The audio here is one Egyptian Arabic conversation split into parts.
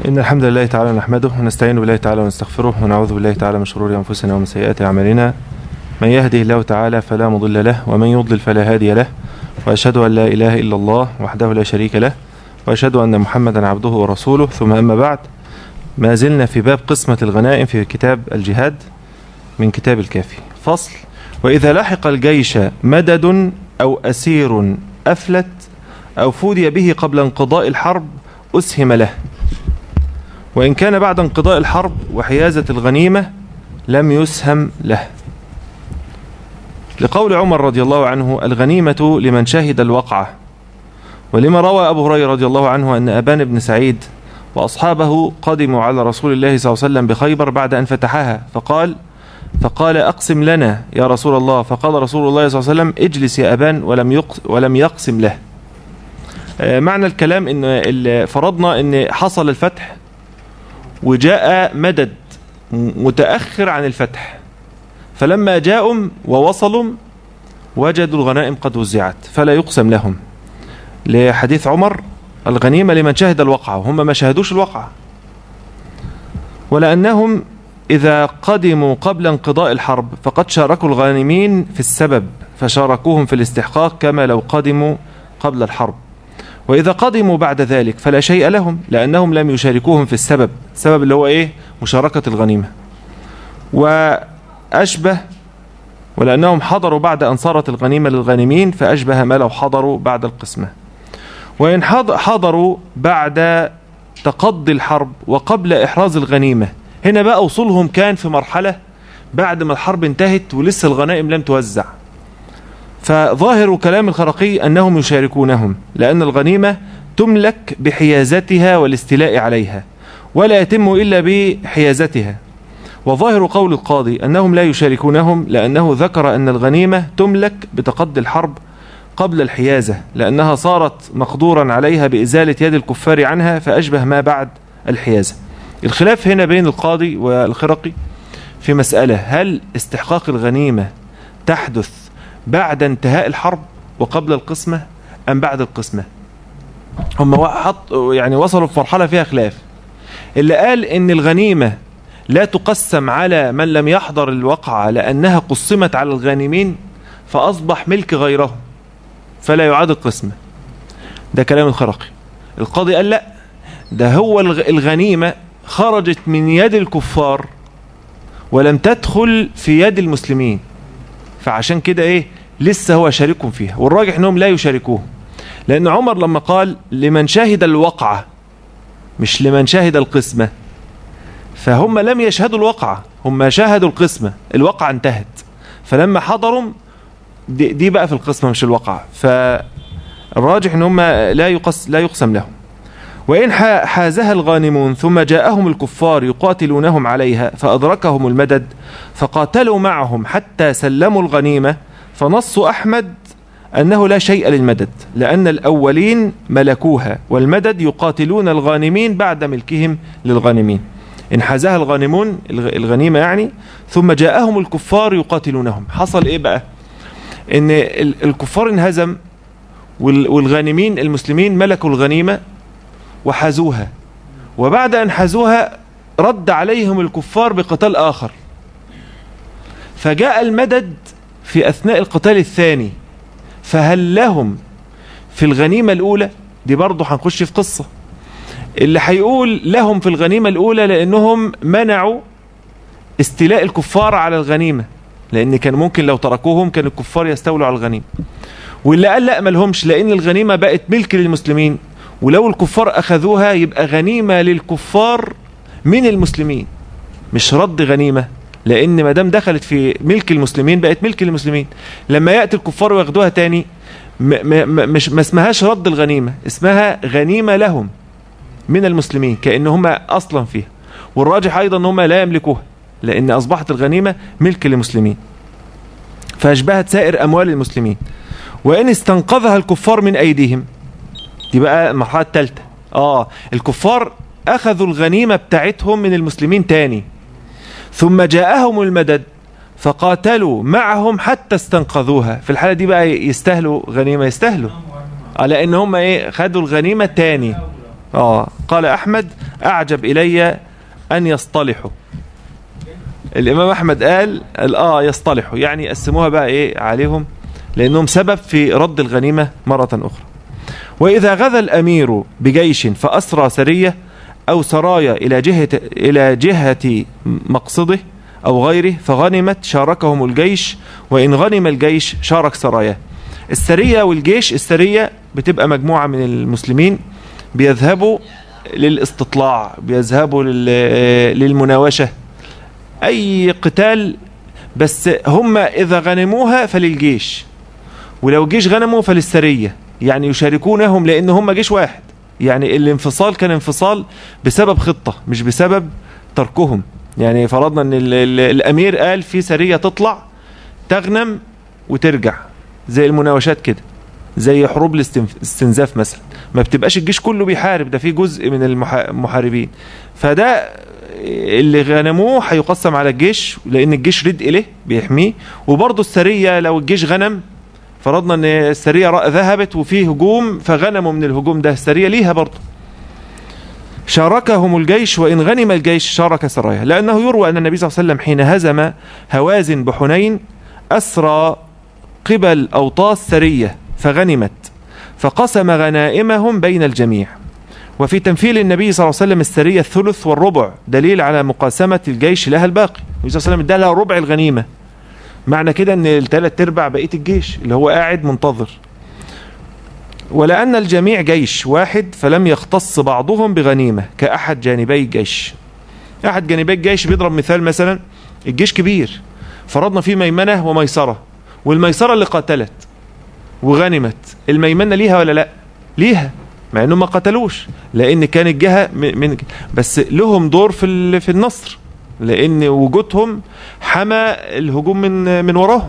إن الحمد لله تعالى نحمده ونستعين بالله تعالى ونستغفره ونعوذ بالله تعالى من شرور أنفسنا ومن سيئات أعمالنا من يهده الله تعالى فلا مضل له ومن يضلل فلا هادي له وأشهد أن لا إله إلا الله وحده لا شريك له وأشهد أن محمدا عبده ورسوله ثم أما بعد ما زلنا في باب قسمة الغنائم في كتاب الجهاد من كتاب الكافي فصل وإذا لحق الجيش مدد أو أسير أفلت أو فودي به قبل انقضاء الحرب أسهم له وإن كان بعد انقضاء الحرب وحيازة الغنيمة لم يسهم له لقول عمر رضي الله عنه الغنيمة لمن شهد الوقعة ولما روى أبو هريرة رضي الله عنه أن أبان بن سعيد وأصحابه قدموا على رسول الله صلى الله عليه وسلم بخيبر بعد أن فتحها فقال فقال أقسم لنا يا رسول الله فقال رسول الله صلى الله عليه وسلم اجلس يا أبان ولم ولم يقسم له معنى الكلام ان فرضنا ان حصل الفتح وجاء مدد متأخر عن الفتح فلما جاءوا ووصلوا وجدوا الغنائم قد وزعت فلا يقسم لهم لحديث عمر الغنيمة لمن شهد الوقعة وهم ما شهدوش الوقعة ولأنهم إذا قدموا قبل انقضاء الحرب فقد شاركوا الغانمين في السبب فشاركوهم في الاستحقاق كما لو قدموا قبل الحرب وإذا قدموا بعد ذلك فلا شيء لهم لأنهم لم يشاركوهم في السبب السبب اللي هو إيه مشاركة الغنيمة وأشبه ولأنهم حضروا بعد أن صارت الغنيمة للغانمين فأشبه ما لو حضروا بعد القسمة وإن حضروا بعد تقضي الحرب وقبل إحراز الغنيمة هنا بقى وصولهم كان في مرحلة بعد ما الحرب انتهت ولسه الغنائم لم توزع فظاهر كلام الخرقي أنهم يشاركونهم لأن الغنيمة تملك بحيازتها والاستيلاء عليها ولا يتم إلا بحيازتها وظاهر قول القاضي أنهم لا يشاركونهم لأنه ذكر أن الغنيمة تملك بتقضي الحرب قبل الحيازة لأنها صارت مقدورا عليها بإزالة يد الكفار عنها فأشبه ما بعد الحيازة الخلاف هنا بين القاضي والخرقي في مسألة هل استحقاق الغنيمة تحدث بعد انتهاء الحرب وقبل القسمة أم بعد القسمة هم حط يعني وصلوا في مرحلة فيها خلاف اللي قال ان الغنيمة لا تقسم على من لم يحضر الوقعة لأنها قسمت على الغانمين فأصبح ملك غيرهم فلا يعاد القسمة ده كلام الخرقي القاضي قال لا ده هو الغنيمة خرجت من يد الكفار ولم تدخل في يد المسلمين فعشان كده ايه لسه هو شاركهم فيها والراجح انهم لا يشاركوه لان عمر لما قال لمن شهد الوقعة مش لمن شهد القسمة فهم لم يشهدوا الوقعة هم شاهدوا القسمة الوقعة انتهت فلما حضروا دي, دي بقى في القسمة مش الوقعة فالراجح ان هم لا يقس لا يقسم لهم وإن حازها الغانمون ثم جاءهم الكفار يقاتلونهم عليها فأدركهم المدد فقاتلوا معهم حتى سلموا الغنيمة فنص أحمد أنه لا شيء للمدد لأن الأولين ملكوها والمدد يقاتلون الغانمين بعد ملكهم للغانمين إن حازها الغانمون الغنيمة يعني ثم جاءهم الكفار يقاتلونهم حصل إيه بقى إن الكفار انهزم والغانمين المسلمين ملكوا الغنيمة وحازوها وبعد أن حازوها رد عليهم الكفار بقتال آخر فجاء المدد في أثناء القتال الثاني فهل لهم في الغنيمة الأولى دي برضه هنخش في قصة اللي هيقول لهم في الغنيمة الأولى لأنهم منعوا استيلاء الكفار على الغنيمة لأن كان ممكن لو تركوهم كان الكفار يستولوا على الغنيمة واللي قال لا ملهمش لأن الغنيمة بقت ملك للمسلمين ولو الكفار أخذوها يبقى غنيمة للكفار من المسلمين مش رد غنيمة لأن ما دام دخلت في ملك المسلمين بقت ملك المسلمين لما يأتي الكفار وياخدوها تاني مش ما اسمهاش رد الغنيمة اسمها غنيمة لهم من المسلمين كأن هم أصلا فيها والراجح أيضا أن هم لا يملكوها لأن أصبحت الغنيمة ملك للمسلمين فأشبهت سائر أموال المسلمين وإن استنقذها الكفار من أيديهم دي بقى المرحلة الثالثة آه الكفار أخذوا الغنيمة بتاعتهم من المسلمين تاني ثم جاءهم المدد فقاتلوا معهم حتى استنقذوها في الحالة دي بقى يستاهلوا غنيمة يستاهلوا على ان هم ايه خدوا الغنيمة تاني اه قال احمد اعجب الي ان يصطلحوا الامام احمد قال قال اه يصطلحوا يعني يقسموها بقى ايه عليهم لانهم سبب في رد الغنيمة مرة اخرى واذا غزا الامير بجيش فاسرى سرية او سرايا الى جهة الى جهة مقصده او غيره فغنمت شاركهم الجيش وان غنم الجيش شارك سراياه السرية والجيش السرية بتبقى مجموعة من المسلمين بيذهبوا للاستطلاع بيذهبوا لل- للمناوشة اي قتال بس هم اذا غنموها فللجيش ولو الجيش غنموا فللسرية يعني يشاركونهم لان هم جيش واحد يعني الانفصال كان انفصال بسبب خطة مش بسبب تركهم يعني فرضنا ان ال- ال- الامير قال في سرية تطلع تغنم وترجع زي المناوشات كده زي حروب الاستنف- الاستنزاف مثلا ما بتبقاش الجيش كله بيحارب ده في جزء من المحا- المحاربين فده اللي غنموه هيقسم على الجيش لان الجيش ردء له بيحميه وبرضه السرية لو الجيش غنم فرضنا ان السرية را- ذهبت وفيه هجوم فغنموا من الهجوم ده السرية ليها برضه شاركهم الجيش وإن غنم الجيش شارك سرايا لأنه يروى أن النبي صلى الله عليه وسلم حين هزم هوازن بحنين أسرى قبل أوطاس سرية فغنمت فقسم غنائمهم بين الجميع وفي تمثيل النبي صلى الله عليه وسلم السرية الثلث والربع دليل على مقاسمة الجيش لها الباقي النبي صلى الله عليه وسلم ادى لها ربع الغنيمة معنى كده ان الثلاث ارباع بقية الجيش اللي هو قاعد منتظر ولأن الجميع جيش واحد فلم يختص بعضهم بغنيمة كأحد جانبي الجيش أحد جانبي الجيش بيضرب مثال مثلا الجيش كبير فرضنا فيه ميمنة وميسرة والميسرة اللي قاتلت وغنمت الميمنة ليها ولا لا ليها مع انهم ما قتلوش لان كانت جهة من من- بس لهم دور في ال- في النصر لان وجودهم حمى الهجوم من من وراهم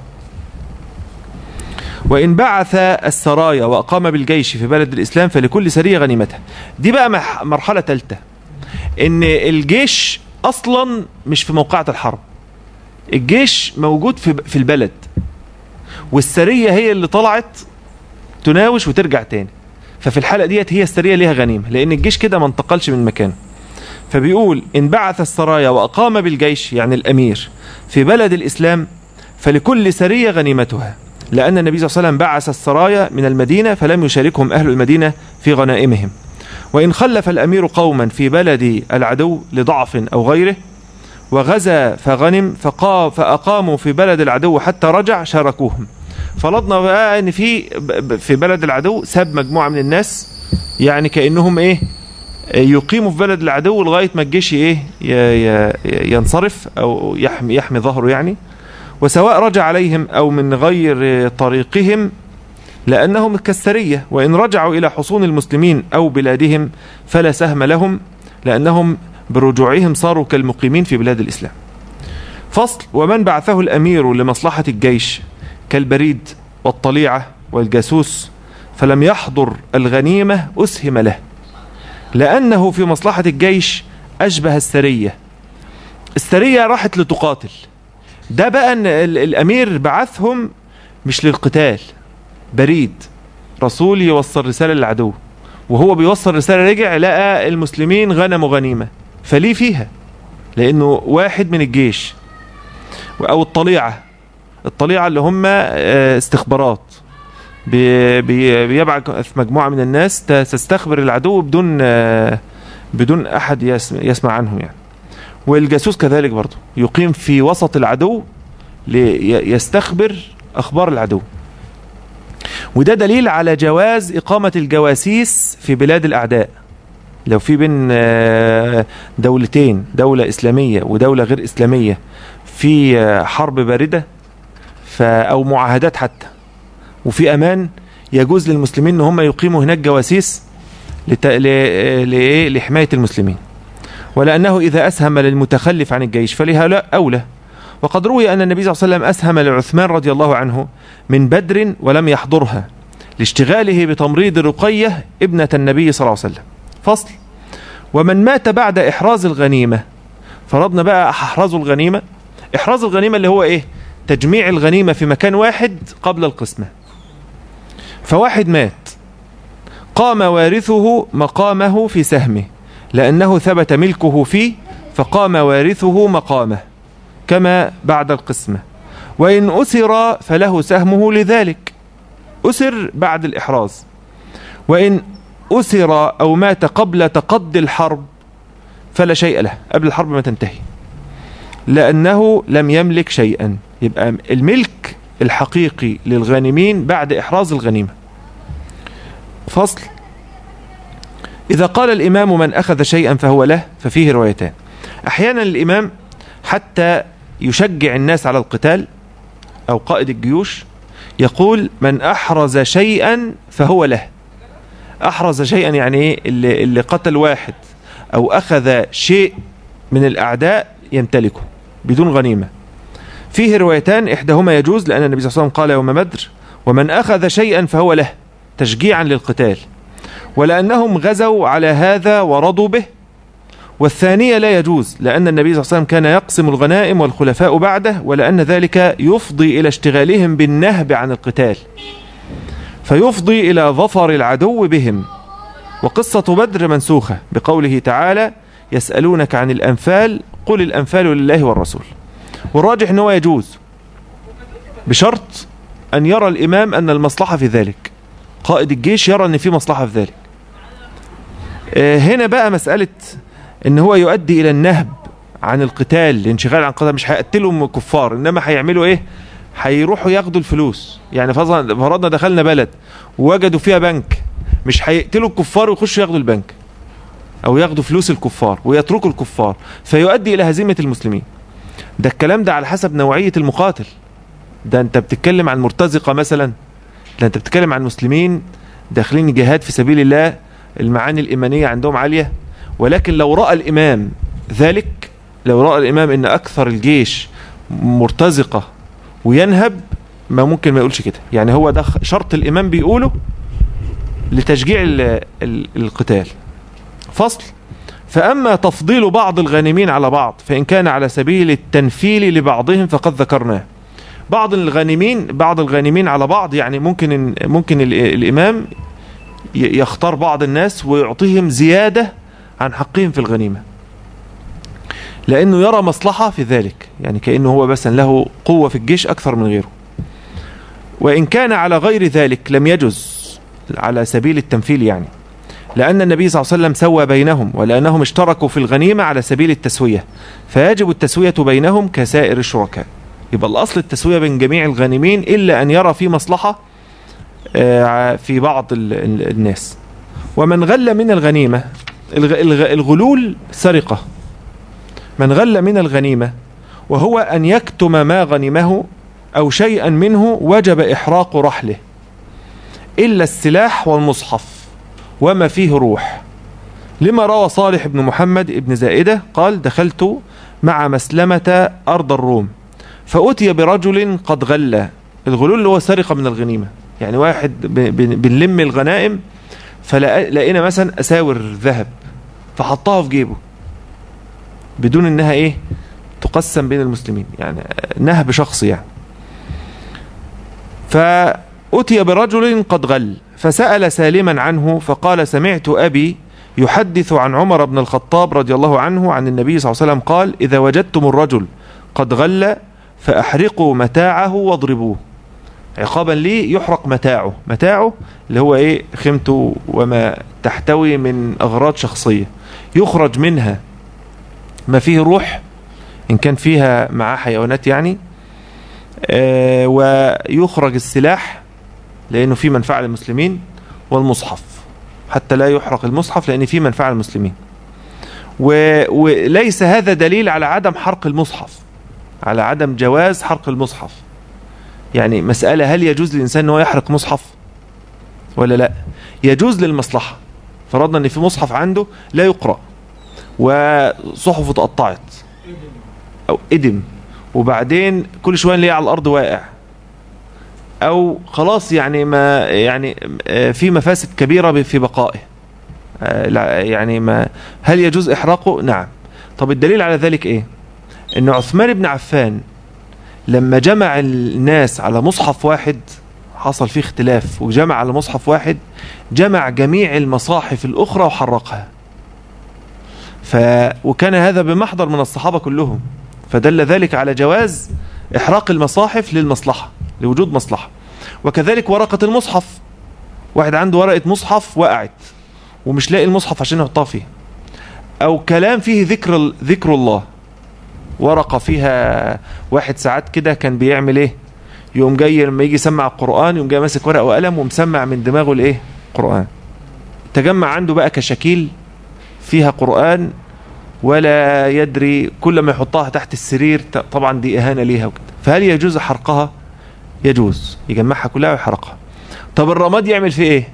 وإن بعث السرايا وأقام بالجيش في بلد الإسلام فلكل سرية غنيمتها دي بقى مح- مرحلة ثالثة إن الجيش أصلا مش في موقعة الحرب الجيش موجود في في البلد والسرية هي اللي طلعت تناوش وترجع تاني ففي الحالة ديت هي السرية ليها غنيمة لأن الجيش كده ما انتقلش من مكانه فبيقول إن بعث السرايا وأقام بالجيش يعني الأمير في بلد الإسلام فلكل سرية غنيمتها لأن النبي صلى الله عليه وسلم بعث السرايا من المدينة فلم يشاركهم أهل المدينة في غنائمهم وإن خلف الأمير قوما في بلد العدو لضعف أو غيره وغزا فغنم فقا فأقاموا في بلد العدو حتى رجع شاركوهم فرضنا بقى ان في ب- في بلد العدو ساب مجموعة من الناس يعني كأنهم ايه يقيموا في بلد العدو لغاية ما الجيش ايه ي- ي- ينصرف او يحمي يحمي ظهره يعني وسواء رجع عليهم او من غير طريقهم لأنهم كالسرية وإن رجعوا إلى حصون المسلمين أو بلادهم فلا سهم لهم لأنهم برجوعهم صاروا كالمقيمين في بلاد الإسلام فصل ومن بعثه الأمير لمصلحة الجيش كالبريد والطليعة والجاسوس فلم يحضر الغنيمة أسهم له لأنه في مصلحة الجيش أشبه السرية السرية راحت لتقاتل ده بقى أن ال- الأمير بعثهم مش للقتال بريد رسول يوصل رسالة للعدو وهو بيوصل رسالة رجع لقى المسلمين غنموا غنيمة فليه فيها لأنه واحد من الجيش أو الطليعة الطليعة اللي هم آه، استخبارات بي- بي- بيبعث مجموعة من الناس تستخبر العدو بدون آه، بدون أحد يسمع, يسمع عنهم يعني والجاسوس كذلك برضه يقيم في وسط العدو ليستخبر أخبار العدو وده دليل على جواز إقامة الجواسيس في بلاد الأعداء لو في بين آه، دولتين دولة إسلامية ودولة غير إسلامية في آه، حرب باردة ف أو معاهدات حتى وفي أمان يجوز للمسلمين أن هم يقيموا هناك جواسيس لت... ل... لإيه؟ لحماية المسلمين ولأنه إذا أسهم للمتخلف عن الجيش فلهؤلاء أولى وقد روي أن النبي صلى الله عليه وسلم أسهم لعثمان رضي الله عنه من بدر ولم يحضرها لاشتغاله بتمريض رقية ابنة النبي صلى الله عليه وسلم فصل ومن مات بعد إحراز الغنيمة فرضنا بقى أحرزوا الغنيمة إحراز الغنيمة اللي هو إيه تجميع الغنيمة في مكان واحد قبل القسمة فواحد مات قام وارثه مقامه في سهمه لأنه ثبت ملكه فيه فقام وارثه مقامه كما بعد القسمة وإن أسر فله سهمه لذلك أسر بعد الإحراز وإن أسر أو مات قبل تقضي الحرب فلا شيء له قبل الحرب ما تنتهي لأنه لم يملك شيئا يبقى الملك الحقيقي للغانمين بعد إحراز الغنيمة فصل إذا قال الإمام من أخذ شيئا فهو له ففيه روايتان أحيانا الإمام حتى يشجع الناس على القتال أو قائد الجيوش يقول من أحرز شيئا فهو له أحرز شيئا يعني إيه اللي, اللي قتل واحد أو أخذ شيء من الأعداء يمتلكه بدون غنيمة فيه روايتان إحداهما يجوز لأن النبي صلى الله عليه وسلم قال يوم بدر ومن أخذ شيئا فهو له تشجيعا للقتال ولأنهم غزوا على هذا ورضوا به والثانية لا يجوز لأن النبي صلى الله عليه وسلم كان يقسم الغنائم والخلفاء بعده ولأن ذلك يفضي إلى اشتغالهم بالنهب عن القتال فيفضي إلى ظفر العدو بهم وقصة بدر منسوخة بقوله تعالى يسألونك عن الأنفال قل الأنفال لله والرسول والراجح أنه يجوز بشرط أن يرى الإمام أن المصلحة في ذلك قائد الجيش يرى أن في مصلحة في ذلك هنا بقى مسألة أن هو يؤدي إلى النهب عن القتال الانشغال عن القتال مش هيقتلوا كفار إنما هيعملوا إيه هيروحوا ياخدوا الفلوس يعني فرضنا دخلنا بلد ووجدوا فيها بنك مش هيقتلوا الكفار ويخشوا ياخدوا البنك او ياخدوا فلوس الكفار ويتركوا الكفار فيؤدي الى هزيمة المسلمين ده الكلام ده على حسب نوعية المقاتل ده انت بتتكلم عن مرتزقة مثلا ده انت بتتكلم عن مسلمين داخلين جهاد في سبيل الله المعاني الإيمانية عندهم عالية ولكن لو رأى الإمام ذلك لو رأى الإمام ان أكثر الجيش مرتزقة وينهب ما ممكن ما يقولش كده يعني هو ده شرط الإمام بيقوله لتشجيع القتال فصل فأما تفضيل بعض الغانمين على بعض فإن كان على سبيل التنفيل لبعضهم فقد ذكرناه بعض الغانمين بعض الغانمين على بعض يعني ممكن ممكن الإمام يختار بعض الناس ويعطيهم زيادة عن حقهم في الغنيمة لأنه يرى مصلحة في ذلك يعني كأنه هو بس له قوة في الجيش أكثر من غيره وإن كان على غير ذلك لم يجز على سبيل التمثيل يعني لأن النبي صلى الله عليه وسلم سوى بينهم ولأنهم اشتركوا في الغنيمة على سبيل التسوية فيجب التسوية بينهم كسائر الشركاء يبقى الأصل التسوية بين جميع الغانمين إلا أن يرى في مصلحة في بعض الناس ومن غل من الغنيمة الغلول سرقة من غل من الغنيمة وهو أن يكتم ما غنمه أو شيئا منه وجب إحراق رحله إلا السلاح والمصحف وما فيه روح لما روى صالح بن محمد بن زائدة قال دخلت مع مسلمة أرض الروم فأتي برجل قد غلى الغلول اللي هو سرقة من الغنيمة يعني واحد بنلم الغنائم فلقينا مثلا أساور ذهب فحطها في جيبه بدون انها ايه تقسم بين المسلمين يعني نهب شخصي يعني فأتي برجل قد غل فسأل سالما عنه فقال سمعت أبي يحدث عن عمر بن الخطاب رضي الله عنه عن النبي صلى الله عليه وسلم قال إذا وجدتم الرجل قد غل فأحرقوا متاعه واضربوه عقابا ليه يحرق متاعه متاعه اللي هو ايه خيمته وما تحتوي من أغراض شخصية يخرج منها ما فيه روح إن كان فيها معاه حيوانات يعني آه ويخرج السلاح لأنه في منفعة للمسلمين والمصحف حتى لا يحرق المصحف لأن في منفعة للمسلمين وليس هذا دليل على عدم حرق المصحف على عدم جواز حرق المصحف يعني مسألة هل يجوز للإنسان أنه يحرق مصحف ولا لا يجوز للمصلحة فرضنا أن في مصحف عنده لا يقرأ وصحفه اتقطعت أو إدم وبعدين كل شوية نلاقيه على الأرض واقع او خلاص يعني ما يعني في مفاسد كبيرة في بقائه يعني ما هل يجوز احراقه نعم طب الدليل على ذلك ايه ان عثمان بن عفان لما جمع الناس على مصحف واحد حصل فيه اختلاف وجمع على مصحف واحد جمع جميع المصاحف الأخرى وحرقها ف... وكان هذا بمحضر من الصحابة كلهم فدل ذلك على جواز إحراق المصاحف للمصلحة لوجود مصلحة وكذلك ورقة المصحف واحد عنده ورقة مصحف وقعت ومش لاقي المصحف عشان يحطها فيه أو كلام فيه ذكر ذكر الله ورقة فيها واحد ساعات كده كان بيعمل ايه يوم جاي لما يجي يسمع القرآن يوم جاي ماسك ورقة وقلم ومسمع من دماغه الايه قرآن تجمع عنده بقى كشاكيل فيها قرآن ولا يدري كل ما يحطها تحت السرير طبعا دي إهانة ليها وكده فهل يجوز حرقها يجوز يجمعها كلها ويحرقها طب الرماد يعمل فيه ايه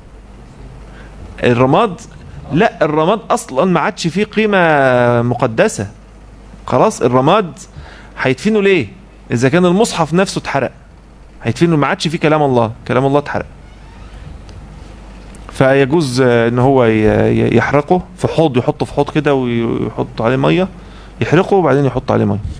الرماد لا الرماد اصلا ما عادش فيه قيمة مقدسة خلاص الرماد هيدفنوا ليه اذا كان المصحف نفسه اتحرق هيدفنوا ما عادش فيه كلام الله كلام الله اتحرق فيجوز ان هو يحرقه في حوض يحطه في حوض كده ويحط عليه ميه يحرقه وبعدين يحط عليه ميه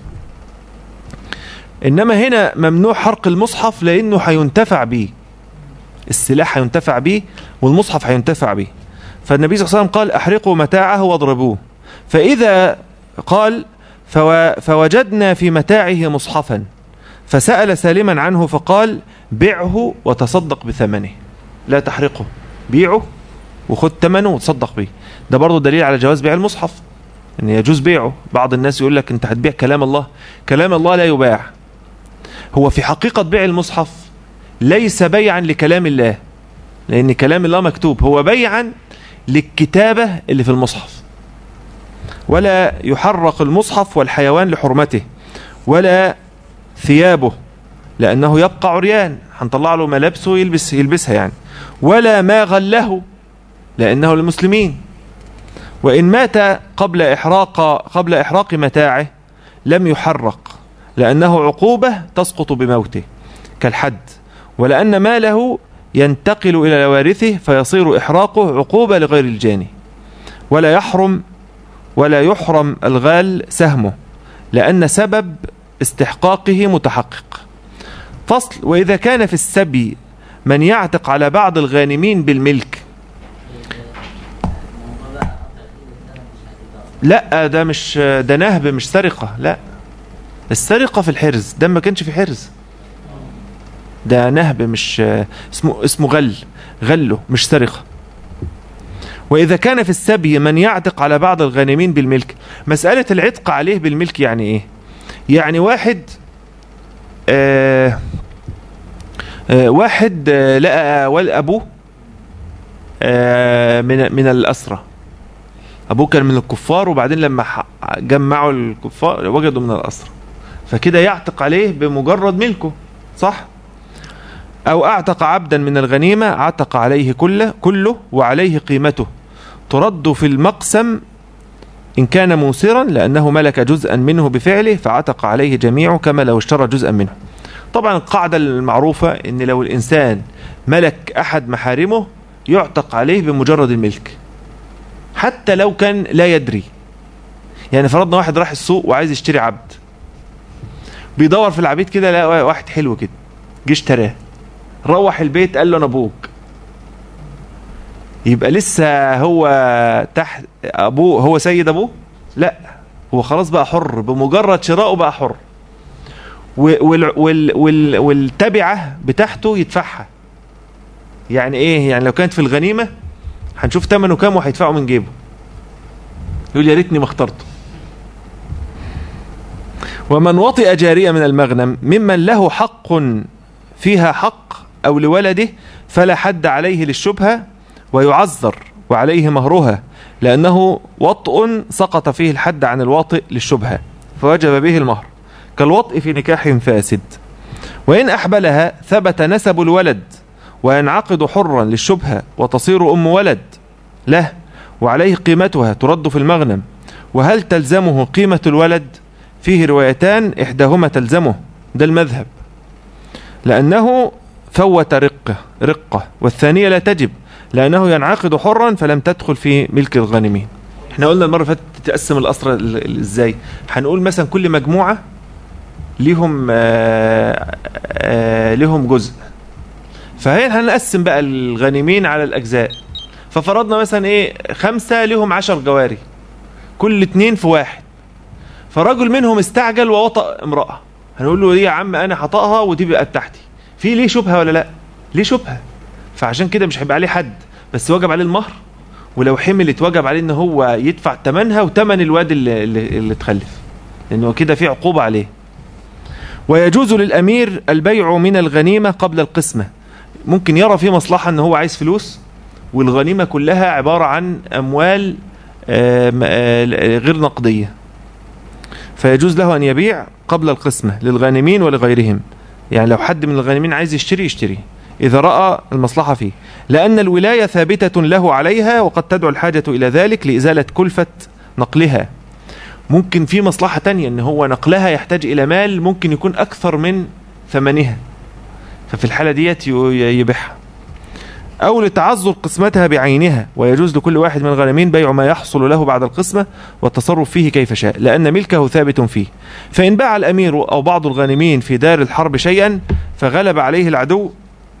انما هنا ممنوع حرق المصحف لانه هينتفع به السلاح هينتفع به والمصحف هينتفع به فالنبي صلى الله عليه وسلم قال احرقوا متاعه واضربوه فاذا قال فوجدنا في متاعه مصحفا فسأل سالما عنه فقال بعه وتصدق بثمنه لا تحرقه بيعه وخد ثمنه وتصدق به ده برضه دليل على جواز بيع المصحف ان يجوز بيعه بعض الناس يقول لك انت هتبيع كلام الله كلام الله لا يباع هو في حقيقة بيع المصحف ليس بيعا لكلام الله لان كلام الله مكتوب هو بيعا للكتابة اللي في المصحف ولا يحرق المصحف والحيوان لحرمته ولا ثيابه لأنه يبقى عريان هنطلع له ملابسه يلبس يلبسها يعني ولا ما غله لأنه للمسلمين وإن مات قبل إحراق قبل إحراق متاعه لم يحرق لأنه عقوبة تسقط بموته كالحد ولأن ماله ينتقل إلى وارثه فيصير إحراقه عقوبة لغير الجاني ولا يحرم ولا يحرم الغال سهمه لأن سبب استحقاقه متحقق فصل وإذا كان في السبي من يعتق على بعض الغانمين بالملك لا ده مش ده نهب مش سرقة لا السرقة في الحرز ده ما كانش في حرز ده نهب مش اسمه اسمه غل غله مش سرقة وإذا كان في السبي من يعتق على بعض الغانمين بالملك مسألة العتق عليه بالملك يعني إيه يعني واحد آه آه واحد آه لقى أبوه آه من من الأسرة أبوه كان من الكفار وبعدين لما جمعوا الكفار وجدوا من الأسرة فكده يعتق عليه بمجرد ملكه صح أو أعتق عبدا من الغنيمة عتق عليه كله, كله وعليه قيمته ترد في المقسم إن كان موسرا لأنه ملك جزءا منه بفعله فعتق عليه جميعه كما لو اشترى جزءا منه طبعا القاعدة المعروفة أن لو الإنسان ملك أحد محارمه يعتق عليه بمجرد الملك حتى لو كان لا يدري يعني فرضنا واحد راح السوق وعايز يشتري عبد بيدور في العبيد كده لقى واحد حلو كده جه اشتراه روح البيت قال له انا ابوك يبقى لسه هو تحت ابوه هو سيد ابوه لا هو خلاص بقى حر بمجرد شرائه بقى حر وال وال وال والتبعه بتاعته يدفعها يعني ايه يعني لو كانت في الغنيمه هنشوف ثمنه كام وهيدفعه من جيبه يقول يا ريتني ما اخترته ومن وطئ جارية من المغنم ممن له حق فيها حق أو لولده فلا حد عليه للشبهة ويعذر وعليه مهرها لأنه وطء سقط فيه الحد عن الواطئ للشبهة فوجب به المهر كالوطء في نكاح فاسد وإن أحبلها ثبت نسب الولد وينعقد حرا للشبهة وتصير أم ولد له وعليه قيمتها ترد في المغنم وهل تلزمه قيمة الولد فيه روايتان إحداهما تلزمه ده المذهب لأنه فوت رقة رقة والثانية لا تجب لأنه ينعقد حرا فلم تدخل في ملك الغانمين احنا قلنا المرة فاتت تقسم الأسرة ازاي هنقول مثلا كل مجموعة ليهم آآ آآ ليهم جزء فهنا هنقسم بقى الغانمين على الأجزاء ففرضنا مثلا إيه خمسة لهم عشر جواري كل اتنين في واحد فرجل منهم استعجل ووطأ امرأة هنقول له ايه يا عم انا هطأها ودي بقت تحتي في ليه شبهة ولا لا ليه شبهة فعشان كده مش هيبقى عليه حد بس وجب عليه المهر ولو حملت وجب عليه ان هو يدفع ثمنها وثمن الواد اللي, اللي, اللي اتخلف لانه كده في عقوبة عليه ويجوز للامير البيع من الغنيمة قبل القسمة ممكن يرى في مصلحة ان هو عايز فلوس والغنيمة كلها عبارة عن اموال آم، آه، غير نقدية فيجوز له أن يبيع قبل القسمة للغانمين ولغيرهم يعني لو حد من الغانمين عايز يشتري يشتري إذا رأى المصلحة فيه لأن الولاية ثابتة له عليها وقد تدعو الحاجة إلى ذلك لإزالة كلفة نقلها ممكن في مصلحة تانية أن هو نقلها يحتاج إلى مال ممكن يكون أكثر من ثمنها ففي الحالة ديت ي- يبيعها أو لتعذر قسمتها بعينها ويجوز لكل واحد من الغانمين بيع ما يحصل له بعد القسمة والتصرف فيه كيف شاء لأن ملكه ثابت فيه فإن باع الأمير أو بعض الغانمين في دار الحرب شيئا فغلب عليه العدو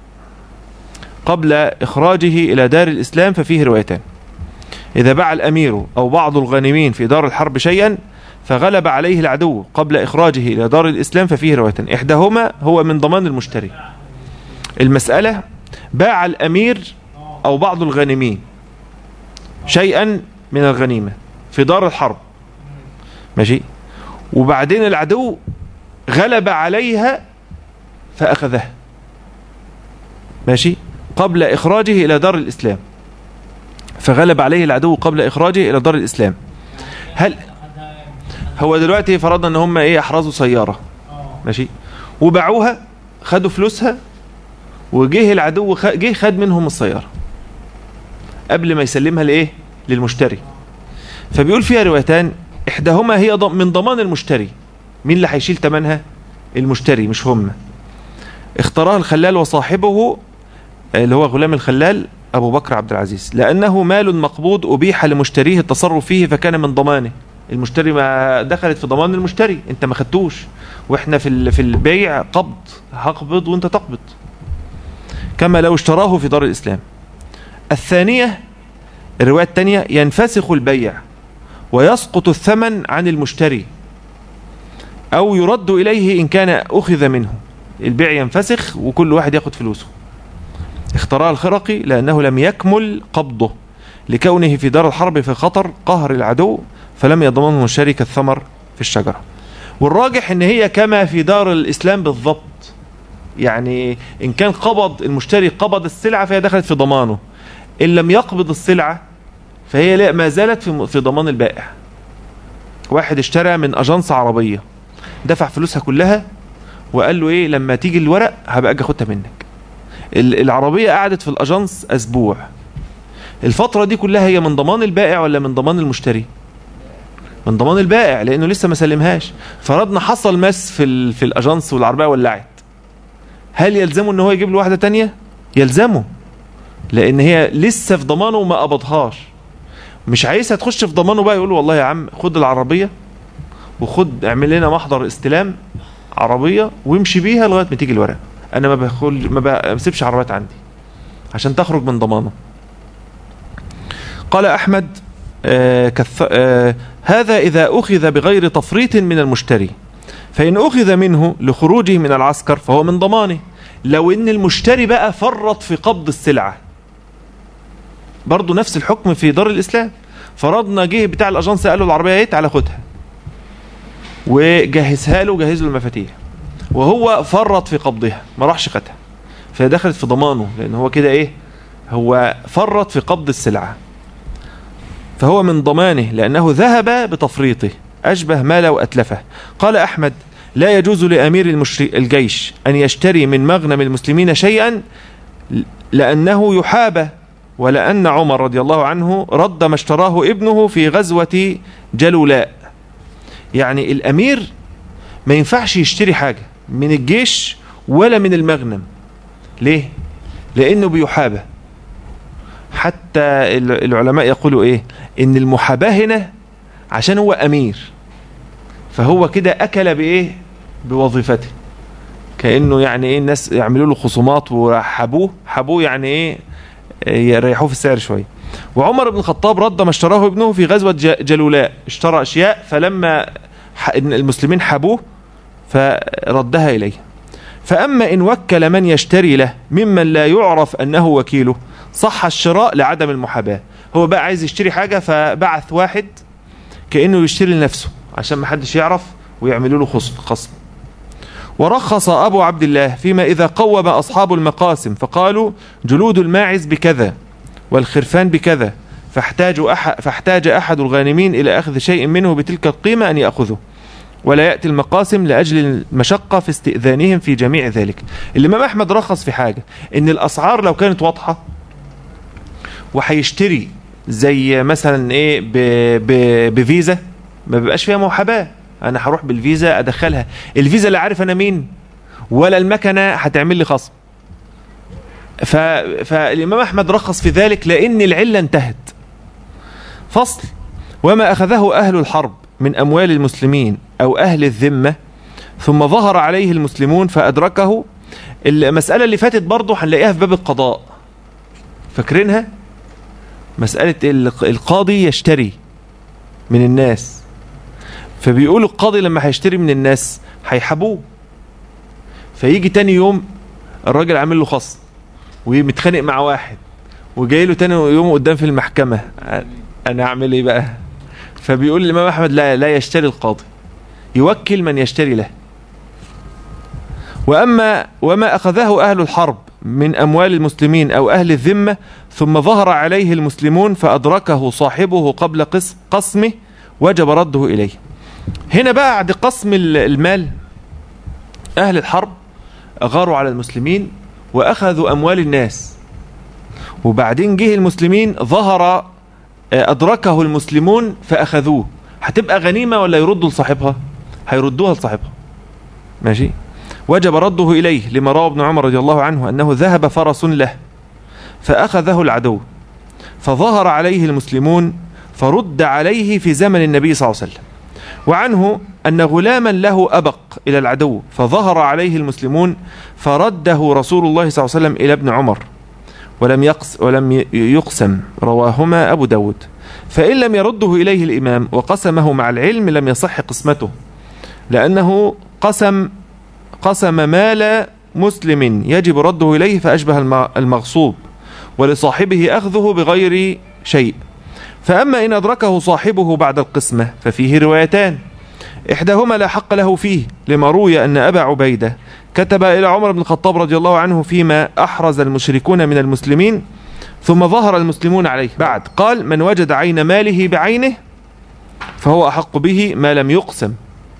قبل إخراجه إلى دار الإسلام ففيه روايتان إذا باع الأمير أو بعض الغانمين في دار الحرب شيئا فغلب عليه العدو قبل إخراجه إلى دار الإسلام ففيه روايتان إحداهما هو من ضمان المشتري المسألة باع الأمير أو بعض الغانمين شيئا من الغنيمة في دار الحرب ماشي وبعدين العدو غلب عليها فأخذها ماشي قبل إخراجه إلى دار الإسلام فغلب عليه العدو قبل إخراجه إلى دار الإسلام هل هو دلوقتي فرضنا ان هم ايه احرزوا سيارة ماشي وباعوها خدوا فلوسها وجه العدو خ... جه خد منهم السيارة قبل ما يسلمها لايه للمشتري فبيقول فيها روايتان احداهما هي ضم... من ضمان المشتري مين اللي هيشيل ثمنها المشتري مش هم اختارها الخلال وصاحبه اللي هو غلام الخلال ابو بكر عبد العزيز لانه مال مقبوض ابيح لمشتريه التصرف فيه فكان من ضمانه المشتري ما دخلت في ضمان المشتري انت ما خدتوش واحنا في ال- في البيع قبض هقبض وانت تقبض كما لو اشتراه في دار الإسلام الثانية الرواية الثانية ينفسخ البيع ويسقط الثمن عن المشتري أو يرد إليه إن كان أخذ منه البيع ينفسخ وكل واحد ياخد فلوسه اختارها الخرقي لأنه لم يكمل قبضه لكونه في دار الحرب في خطر قهر العدو فلم يضمنه شريك الثمر في الشجرة والراجح ان هي كما في دار الإسلام بالضبط يعني إن كان قبض المشتري قبض السلعة فهي دخلت في ضمانه إن لم يقبض السلعة فهي لا ما زالت في في ضمان البائع واحد اشترى من أجنس عربية دفع فلوسها كلها وقال له ايه لما تيجي الورق هبقى اجي اخدها منك ال- العربية قعدت في الأجنس أسبوع الفترة دي كلها هي من ضمان البائع ولا من ضمان المشتري من ضمان البائع لأنه لسه ما سلمهاش فرضنا حصل مس في ال... في الأجنس والعربية ولعت هل يلزمه ان هو يجيب له واحدة تانية يلزمه لأن هي لسه في ضمانه وما قبضهاش مش عايزها تخش في ضمانه بقى يقول له والله يا عم خد العربية وخد اعمل لنا محضر استلام عربية وامشي بيها لغاية ما تيجي الورق انا ما بخل ما بسيبش عربيات عندي عشان تخرج من ضمانه قال احمد آه كث... آه هذا اذا اخذ بغير تفريط من المشتري فان اخذ منه لخروجه من العسكر فهو من ضمانه لو ان المشتري بقى فرط في قبض السلعة برضه نفس الحكم في دار الاسلام فرضنا جه بتاع الاجنس قال له العربية ايه تعالى خدها وجهزها له جهز له المفاتيح وهو فرط في قبضها ما راحش خدها فهي دخلت في ضمانه لان هو كده ايه هو فرط في قبض السلعة فهو من ضمانه لأنه ذهب بتفريطه أشبه ما لو أتلفه قال أحمد لا يجوز لأمير المشري الجيش أن يشتري من مغنم المسلمين شيئا لأنه يحابى ولأن عمر رضي الله عنه رد ما اشتراه ابنه في غزوة جلولاء يعني الأمير ما ينفعش يشتري حاجة من الجيش ولا من المغنم ليه؟ لأنه بيحابى حتى العلماء يقولوا ايه ان المحاباة هنا عشان هو امير فهو كده اكل بايه بوظيفته كانه يعني ايه الناس يعملوا له خصومات وحبوه حبوه يعني ايه يريحوه في السعر شويه وعمر بن الخطاب رد ما اشتراه ابنه في غزوه ج- جلولاء اشترى اشياء فلما ح- المسلمين حبوه فردها اليه فاما ان وكل من يشتري له ممن لا يعرف انه وكيله صح الشراء لعدم المحاباه هو بقى عايز يشتري حاجه فبعث واحد كانه يشتري لنفسه عشان ما حدش يعرف ويعملوا له خصم خصم ورخص أبو عبد الله فيما إذا قوم أصحاب المقاسم فقالوا جلود الماعز بكذا والخرفان بكذا فاحتاج أحد, فاحتاج أحد الغانمين إلى أخذ شيء منه بتلك القيمة أن يأخذه ولا يأتي المقاسم لأجل المشقة في استئذانهم في جميع ذلك الإمام أحمد رخص في حاجة إن الأسعار لو كانت واضحة وهيشتري زي مثلا إيه ب ب بفيزا ما بيبقاش فيها محاباة أنا هروح بالفيزا أدخلها الفيزا اللي عارف أنا مين ولا المكنة هتعمل لي خصم ف... فالإمام أحمد رخص في ذلك لأن العلة انتهت فصل وما أخذه أهل الحرب من أموال المسلمين أو أهل الذمة ثم ظهر عليه المسلمون فأدركه المسألة اللي فاتت برضه هنلاقيها في باب القضاء فاكرينها مسألة ال- القاضي يشتري من الناس فبيقول القاضي لما هيشتري من الناس هيحبوه فيجي تاني يوم الراجل عامل له خصم ومتخانق مع واحد وجاي له تاني يوم قدام في المحكمة انا اعمل ايه بقى فبيقول الامام احمد لا لا يشتري القاضي يوكل من يشتري له واما وما اخذه اهل الحرب من اموال المسلمين او اهل الذمه ثم ظهر عليه المسلمون فادركه صاحبه قبل قس- قسمه وجب رده اليه هنا بقى بعد قسم ال- المال اهل الحرب اغاروا على المسلمين واخذوا اموال الناس وبعدين جه المسلمين ظهر آه، أدركه المسلمون فأخذوه هتبقى غنيمة ولا يردوا لصاحبها هيردوها لصاحبها ماشي وجب رده إليه لما روى ابن عمر رضي الله عنه أنه ذهب فرس له فأخذه العدو فظهر عليه المسلمون فرد عليه في زمن النبي صلى الله عليه وسلم وعنه أن غلاما له أبق إلى العدو فظهر عليه المسلمون فرده رسول الله صلى الله عليه وسلم إلى ابن عمر ولم يقس ولم ي- يقسم رواهما أبو داود فإن لم يرده إليه الإمام وقسمه مع العلم لم يصح قسمته لأنه قسم قسم مال مسلم يجب رده إليه فأشبه الم- المغصوب ولصاحبه أخذه بغير شيء فأما إن أدركه صاحبه بعد القسمة ففيه روايتان إحداهما لا حق له فيه لما روي أن أبا عبيدة كتب إلى عمر بن الخطاب رضي الله عنه فيما أحرز المشركون من المسلمين ثم ظهر المسلمون عليه بعد قال من وجد عين ماله بعينه فهو أحق به ما لم يقسم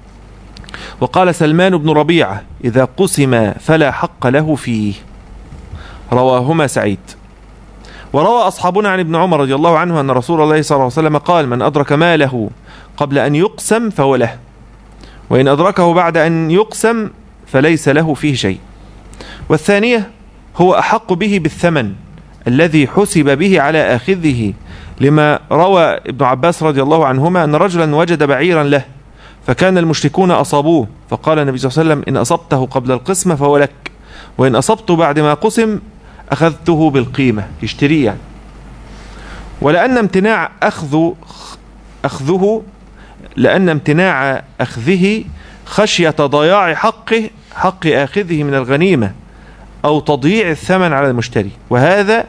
وقال سلمان بن ربيعة إذا قسم فلا حق له فيه رواهما سعيد وروى أصحابنا عن ابن عمر رضي الله عنه أن رسول الله صلى الله عليه وسلم قال من أدرك ماله قبل أن يقسم فهو له وإن أدركه بعد أن يقسم فليس له فيه شيء والثانية هو أحق به بالثمن الذي حسب به على آخذه لما روى ابن عباس رضي الله عنهما أن رجلا وجد بعيرا له فكان المشركون أصابوه فقال النبي صلى الله عليه وسلم إن أصبته قبل القسمة فهو لك وإن أصبته بعد ما قسم أخذته بالقيمة يشتريه يعني ولأن امتناع أخذ أخذه لأن امتناع أخذه خشية ضياع حقه حق آخذه من الغنيمة أو تضييع الثمن على المشتري وهذا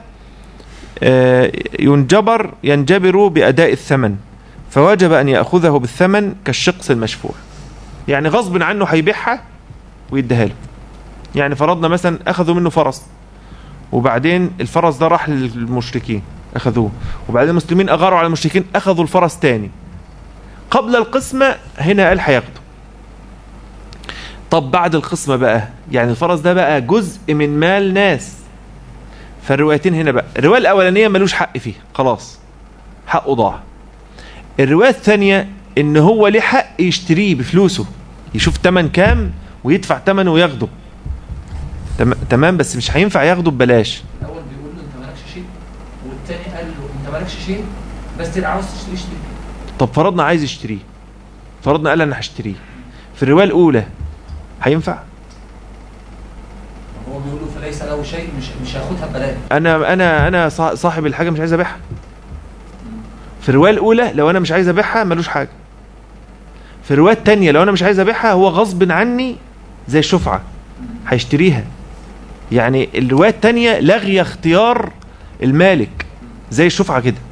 آه، ينجبر ينجبر بأداء الثمن فوجب أن يأخذه بالثمن كالشقص المشفوع يعني غصب عنه هيبيعها ويديها له يعني فرضنا مثلا أخذوا منه فرس وبعدين الفرس ده راح للمشركين أخذوه وبعدين المسلمين أغاروا على المشركين أخذوا الفرس تاني قبل القسمة هنا قال هياخده طب بعد القسمة بقى يعني الفرس ده بقى جزء من مال ناس فالروايتين هنا بقى الرواية الأولانية ملوش حق فيه خلاص حقه ضاع الرواية الثانية ان هو ليه حق يشتريه بفلوسه يشوف تمن كام ويدفع تمنه وياخده تم- تمام بس مش هينفع ياخده ببلاش الاول بيقول له انت مالكش شيء والتاني قال له انت مالكش شيء بس اللي عاوز تشتري اشتري طب فرضنا عايز يشتريه فرضنا قال انا هشتريه في الرواية الأولى هينفع ليس له شيء مش مش هياخدها ببلاش انا انا انا صا- صاحب الحاجه مش عايز ابيعها في الروايه الاولى لو انا مش عايز ابيعها ملوش حاجه في الروايه الثانيه لو انا مش عايز ابيعها هو غصب عني زي الشفعه هيشتريها يعني الروايه الثانيه لغي اختيار المالك زي الشفعه كده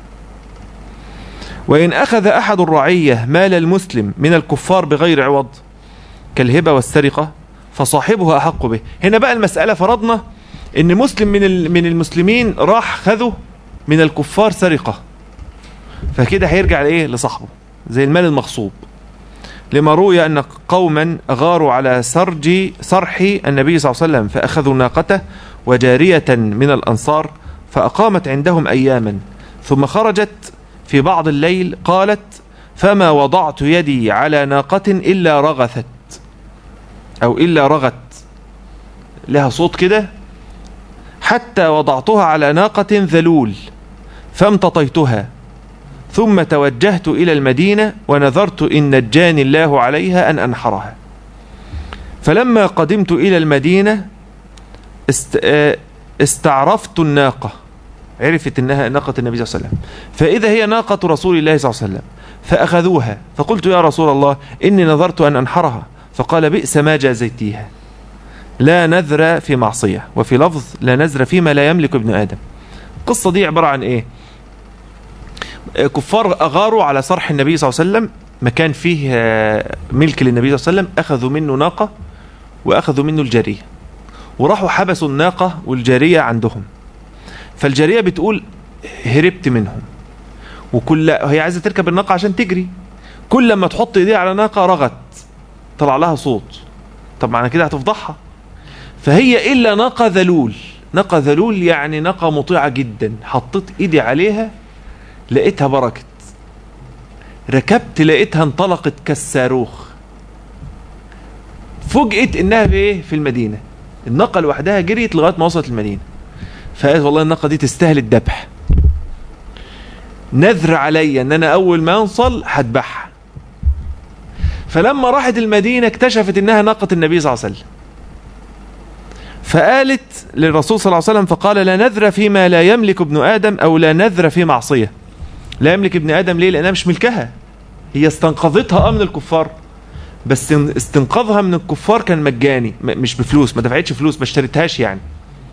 وإن أخذ أحد الرعية مال المسلم من الكفار بغير عوض كالهبة والسرقة فصاحبه أحق به هنا بقى المسألة فرضنا إن مسلم من ال- من المسلمين راح خذه من الكفار سرقة فكده هيرجع لإيه لصاحبه زي المال المغصوب لما روي أن قوما غاروا على سرج سرح النبي صلى الله عليه وسلم فأخذوا ناقته وجارية من الأنصار فأقامت عندهم أياما ثم خرجت في بعض الليل قالت فما وضعت يدي على ناقة إلا رغثت أو إلا رغت لها صوت كده حتى وضعتها على ناقة ذلول فامتطيتها ثم توجهت إلى المدينة ونذرت إن نجاني الله عليها أن أنحرها فلما قدمت إلى المدينة است... آه، استعرفت الناقة عرفت انها ناقة النبي صلى الله عليه وسلم فإذا هي ناقة رسول الله صلى الله عليه وسلم فأخذوها فقلت يا رسول الله إني نظرت أن أنحرها فقال بئس ما جازيتيها لا نذر في معصية وفي لفظ لا نذر فيما لا يملك ابن آدم القصة دي عبارة عن إيه آه، كفار أغاروا على صرح النبي صلى الله عليه وسلم مكان فيه آه، ملك للنبي صلى الله عليه وسلم أخذوا منه ناقة وأخذوا منه الجارية وراحوا حبسوا الناقة والجارية عندهم فالجارية بتقول هربت منهم وكل هي عايزة تركب الناقة عشان تجري كل لما تحط ايديها على ناقة رغت طلع لها صوت طب معنى كده هتفضحها فهي إلا ناقة ذلول ناقة ذلول يعني ناقة مطيعة جدا حطيت ايدي عليها لقيتها بركت ركبت لقيتها انطلقت كالصاروخ فوجئت انها في ايه في المدينه الناقه لوحدها جريت لغايه ما وصلت المدينه فقالت والله الناقه دي تستاهل الذبح نذر عليا ان انا اول ما انصل هذبحها فلما راحت المدينه اكتشفت انها ناقه النبي صلى الله عليه وسلم فقالت للرسول صلى الله عليه وسلم فقال لا نذر فيما لا يملك ابن ادم او لا نذر في معصيه لا يملك ابن ادم ليه لانها مش ملكها هي استنقذتها اه من الكفار بس استنقاذها من الكفار كان مجاني م- مش بفلوس ما دفعتش فلوس ما اشتريتهاش يعني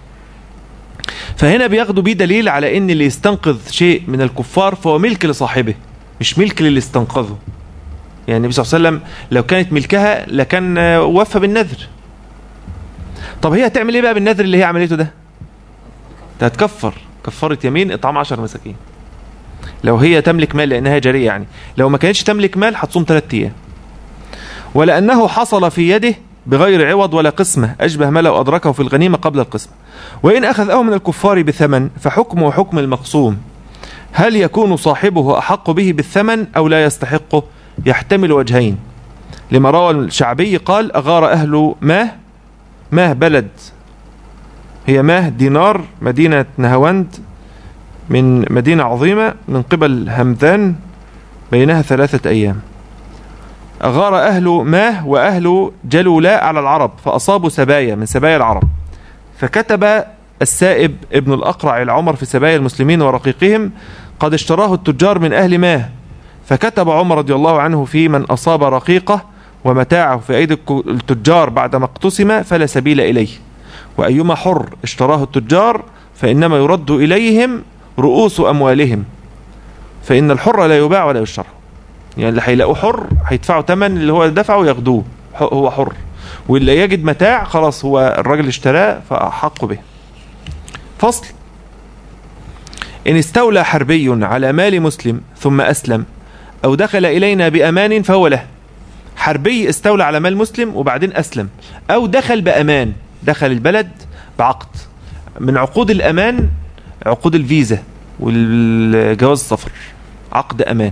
فهنا بياخدوا بيه دليل على ان اللي يستنقذ شيء من الكفار فهو ملك لصاحبه مش ملك للي استنقذه يعني النبي صلى الله عليه وسلم لو كانت ملكها لكان آه، وفى بالنذر طب هي هتعمل ايه بقى بالنذر اللي هي عملته ده ده هتكفر كفارة يمين اطعام 10 مساكين لو هي تملك مال لانها جاريه يعني لو ما كانتش تملك مال هتصوم 3 ايام ولأنه حصل في يده بغير عوض ولا قسمة أشبه ما لو أدركه في الغنيمة قبل القسمة وإن أخذه من الكفار بثمن فحكمه حكم المقسوم هل يكون صاحبه أحق به بالثمن أو لا يستحقه يحتمل وجهين لما روى الشعبي قال أغار أهل ماه ماه بلد هي ماه دينار مدينة نهاوند من مدينة عظيمة من قبل همذان بينها ثلاثة أيام أغار أهل ماه وأهل جلولاء على العرب فأصابوا سبايا من سبايا العرب فكتب السائب ابن الأقرع إلى عمر في سبايا المسلمين ورقيقهم قد اشتراه التجار من أهل ماه فكتب عمر رضي الله عنه في من أصاب رقيقه ومتاعه في أيدي الك- التجار بعدما اقتسم فلا سبيل إليه وأيما حر اشتراه التجار فإنما يرد إليهم رؤوس أموالهم فإن الحر لا يباع ولا يشترى يعني اللي هيلاقوه حر هيدفعوا ثمن اللي هو دفعه ياخدوه ح- هو حر واللي يجد متاع خلاص هو الراجل اشتراه فأحق به فصل إن استولى حربي على مال مسلم ثم أسلم أو دخل إلينا بأمان فهو له حربي استولى على مال مسلم وبعدين أسلم أو دخل بأمان دخل البلد بعقد من عقود الأمان عقود الفيزا والجواز السفر عقد أمان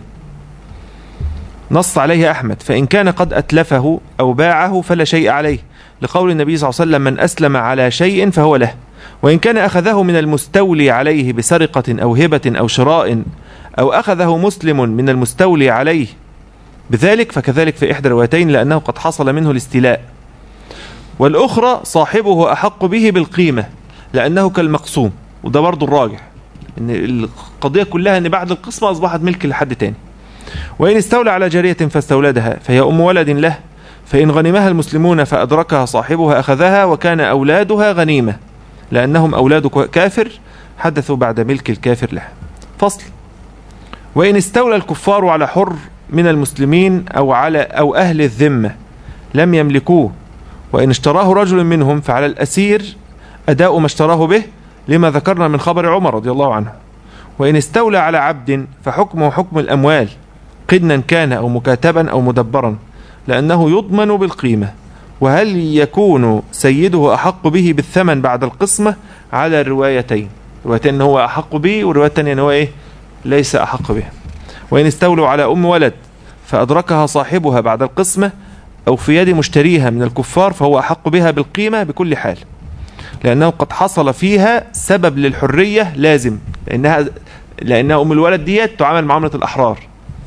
نص عليه أحمد فإن كان قد أتلفه أو باعه فلا شيء عليه لقول النبي صلى الله عليه وسلم من أسلم على شيء فهو له وإن كان أخذه من المستولي عليه بسرقة أو هبة أو شراء أو أخذه مسلم من المستولي عليه بذلك فكذلك في إحدى الروايتين لأنه قد حصل منه الاستيلاء والأخرى صاحبه أحق به بالقيمة لأنه كالمقسوم وده برضو الراجح إن القضية كلها إن بعد القسمة أصبحت ملك لحد تاني وإن استولى على جارية فاستولدها فهي أم ولد له فإن غنمها المسلمون فأدركها صاحبها أخذها وكان أولادها غنيمة لأنهم أولاد كافر حدثوا بعد ملك الكافر لها فصل وإن استولى الكفار على حر من المسلمين أو على أو أهل الذمة لم يملكوه وإن اشتراه رجل منهم فعلى الأسير أداء ما اشتراه به لما ذكرنا من خبر عمر رضي الله عنه وإن استولى على عبد فحكمه حكم الأموال قدنا كان أو مكاتبا أو مدبرا لأنه يضمن بالقيمة وهل يكون سيده أحق به بالثمن بعد القسمة على الروايتين روايتين هو أحق به والرواية الثانية أنه إيه ليس أحق به وإن استولوا على أم ولد فأدركها صاحبها بعد القسمة أو في يد مشتريها من الكفار فهو أحق بها بالقيمة بكل حال لأنه قد حصل فيها سبب للحرية لازم لأنها لأنها أم الولد ديت تعامل معاملة الأحرار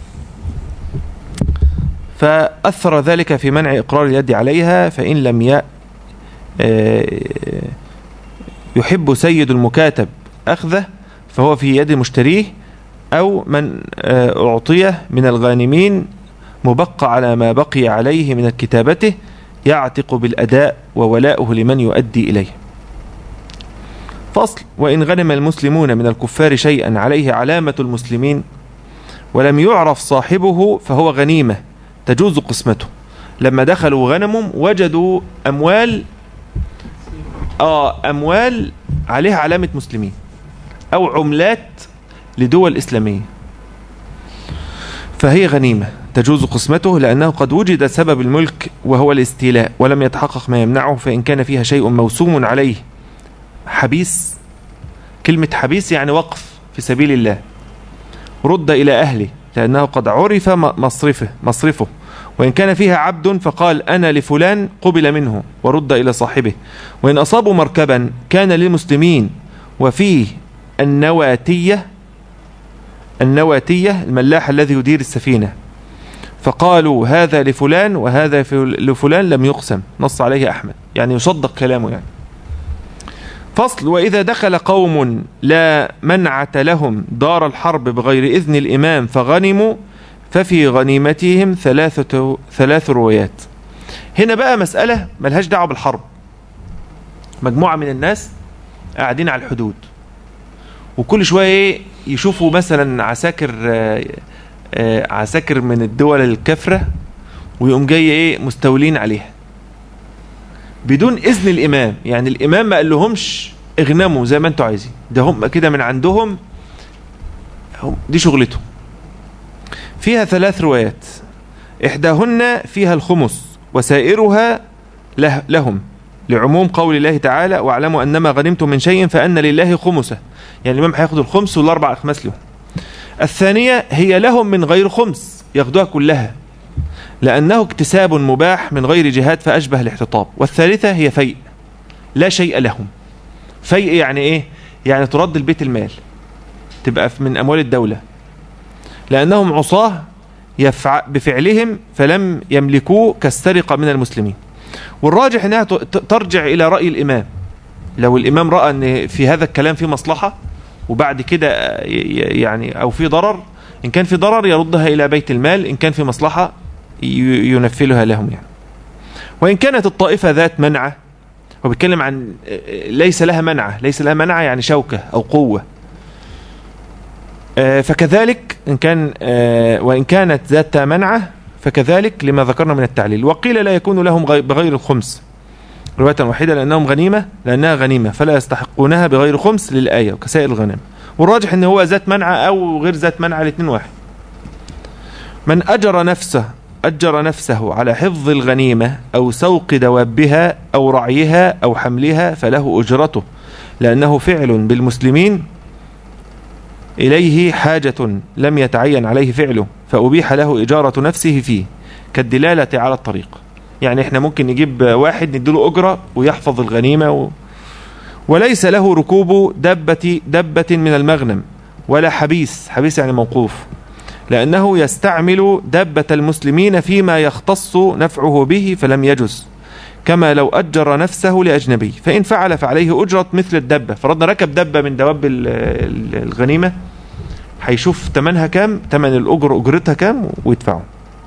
فأثر ذلك في منع إقرار اليد عليها فإن لم ي... يحب سيد المكاتب أخذه فهو في يد مشتريه أو من أعطيه من الغانمين مبقى على ما بقي عليه من كتابته يعتق بالأداء وولاؤه لمن يؤدي إليه فصل وإن غنم المسلمون من الكفار شيئا عليه علامة المسلمين ولم يعرف صاحبه فهو غنيمة تجوز قسمته لما دخلوا غنمهم وجدوا أموال آه أموال عليها علامة مسلمين أو عملات لدول إسلامية فهي غنيمة تجوز قسمته لأنه قد وجد سبب الملك وهو الاستيلاء ولم يتحقق ما يمنعه فإن كان فيها شيء موسوم عليه حبيس كلمة حبيس يعني وقف في سبيل الله رد إلى أهله لأنه قد عرف مصرفه مصرفه وإن كان فيها عبد فقال أنا لفلان قبل منه ورد إلى صاحبه وإن أصابوا مركبا كان للمسلمين وفيه النواتية النواتية الملاح الذي يدير السفينة فقالوا هذا لفلان وهذا لفلان لم يقسم نص عليه أحمد يعني يصدق كلامه يعني فصل وإذا دخل قوم لا منعة لهم دار الحرب بغير إذن الإمام فغنموا ففي غنيمتهم ثلاثة ثلاث روايات هنا بقى مسألة ملهاش دعوة بالحرب مجموعة من الناس قاعدين على الحدود وكل شوية يشوفوا مثلا عساكر عساكر من الدول الكفرة ويقوم جاي ايه مستولين عليها بدون اذن الامام يعني الامام ما قال لهمش اغنموا زي ما انتوا عايزين ده هم كده من عندهم دي شغلتهم فيها ثلاث روايات احداهن فيها الخمس وسائرها له لهم لعموم قول الله تعالى واعلموا انما غنمتم من شيء فان لله خمسه يعني الامام هياخد الخمس والاربع اخماس لهم الثانيه هي لهم من غير خمس ياخدوها كلها لأنه اكتساب مباح من غير جهاد فأشبه الاحتطاب والثالثة هي فيء لا شيء لهم فيء يعني إيه يعني ترد البيت المال تبقى من أموال الدولة لأنهم عصاه يفع بفعلهم فلم يملكوه كالسرقة من المسلمين والراجح أنها ترجع إلى رأي الإمام لو الإمام رأى أن في هذا الكلام في مصلحة وبعد كده يعني أو في ضرر إن كان في ضرر يردها إلى بيت المال إن كان في مصلحة ينفلها لهم يعني وإن كانت الطائفة ذات منعة هو بيتكلم عن ليس لها منعة ليس لها منعة يعني شوكة أو قوة فكذلك إن كان وإن كانت ذات منعة فكذلك لما ذكرنا من التعليل وقيل لا يكون لهم بغير الخمس رواية واحدة لأنهم غنيمة لأنها غنيمة فلا يستحقونها بغير خمس للآية وكسائر الغنم والراجح أن هو ذات منعة أو غير ذات منعة الاثنين واحد من أجر نفسه أجر نفسه على حفظ الغنيمة أو سوق دوابها أو رعيها أو حملها فله أجرته لأنه فعل بالمسلمين إليه حاجة لم يتعين عليه فعله فأبيح له إجارة نفسه فيه كالدلالة على الطريق يعني احنا ممكن نجيب واحد نديله أجرة ويحفظ الغنيمة و... وليس له ركوب دبة, دبة من المغنم ولا حبيس حبيس يعني موقوف لأنه يستعمل دبة المسلمين فيما يختص نفعه به فلم يجز كما لو أجر نفسه لأجنبي فإن فعل فعليه أجرة مثل الدبة فرضنا ركب دبة من دواب ال- ال- الغنيمة هيشوف تمنها كام تمن الأجر أجرتها كام ويدفعه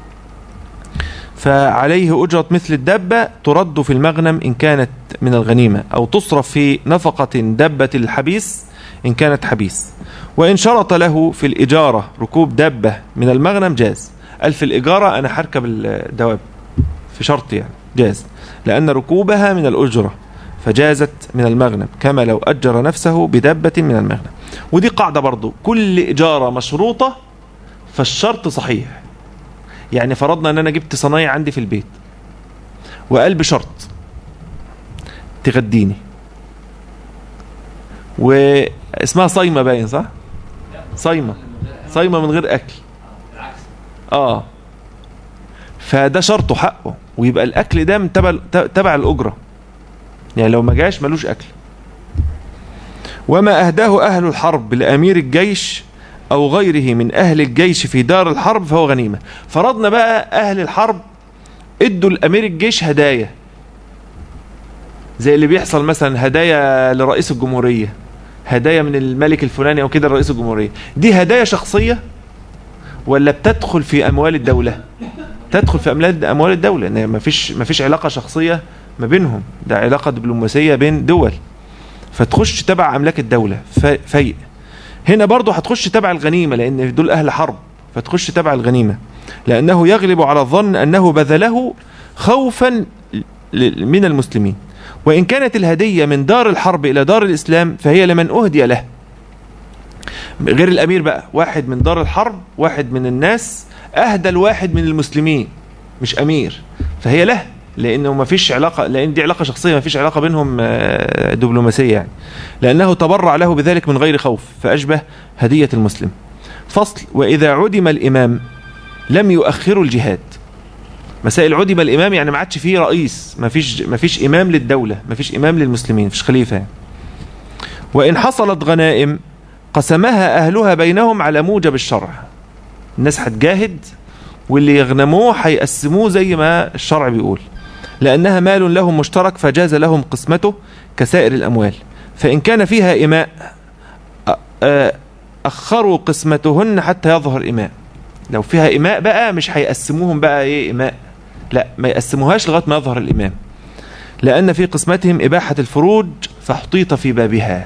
فعليه أجرة مثل الدبة ترد في المغنم إن كانت من الغنيمة أو تصرف في نفقة دبة الحبيس إن كانت حبيس وإن شرط له في الإجارة ركوب دبة من المغنم جاز قال في الإجارة أنا هركب الدواب في شرط يعني جاز لأن ركوبها من الأجرة فجازت من المغنم كما لو أجر نفسه بدبة من المغنم ودي قاعدة برضو كل إجارة مشروطة فالشرط صحيح يعني فرضنا أن أنا جبت صنايع عندي في البيت وقال بشرط تغديني واسمها صايمة باين صح؟ صايمة صايمة من غير أكل بالعكس اه فده شرطه حقه ويبقى الاكل ده من تبع تبع الاجره يعني لو ما جاش ملوش اكل وما اهداه اهل الحرب لامير الجيش او غيره من اهل الجيش في دار الحرب فهو غنيمه فرضنا بقى اهل الحرب ادوا لامير الجيش هدايا زي اللي بيحصل مثلا هدايا لرئيس الجمهوريه هدايا من الملك الفلاني او كده لرئيس الجمهوريه دي هدايا شخصيه ولا بتدخل في اموال الدوله تدخل في اموال اموال الدوله ان ما فيش ما فيش علاقه شخصيه ما بينهم ده علاقه دبلوماسيه بين دول فتخش تبع املاك الدوله ف- فيء هنا برضه هتخش تبع الغنيمه لان دول اهل حرب فتخش تبع الغنيمه لانه يغلب على الظن انه بذله خوفا ل- من المسلمين وان كانت الهديه من دار الحرب الى دار الاسلام فهي لمن اهدي له غير الامير بقى واحد من دار الحرب واحد من الناس اهدى الواحد من المسلمين مش امير فهي له لانه ما فيش علاقه لان دي علاقه شخصيه ما فيش علاقه بينهم آه، دبلوماسيه يعني لانه تبرع له بذلك من غير خوف فاشبه هديه المسلم فصل واذا عدم الامام لم يؤخروا الجهاد مسائل عدم الامام يعني ما عادش فيه رئيس ما فيش ما فيش امام للدوله ما فيش امام للمسلمين مفيش خليفه يعني. وان حصلت غنائم قسمها اهلها بينهم على موجب الشرع الناس هتجاهد واللي يغنموه هيقسموه زي ما الشرع بيقول لأنها مال لهم مشترك فجاز لهم قسمته كسائر الأموال فإن كان فيها إماء أ- أ- أخروا قسمتهن حتى يظهر إماء لو فيها إماء بقى مش هيقسموهم بقى إيه إماء لا ما يقسموهاش لغاية ما يظهر الإمام لأن في قسمتهم إباحة الفروج فاحتيط في بابها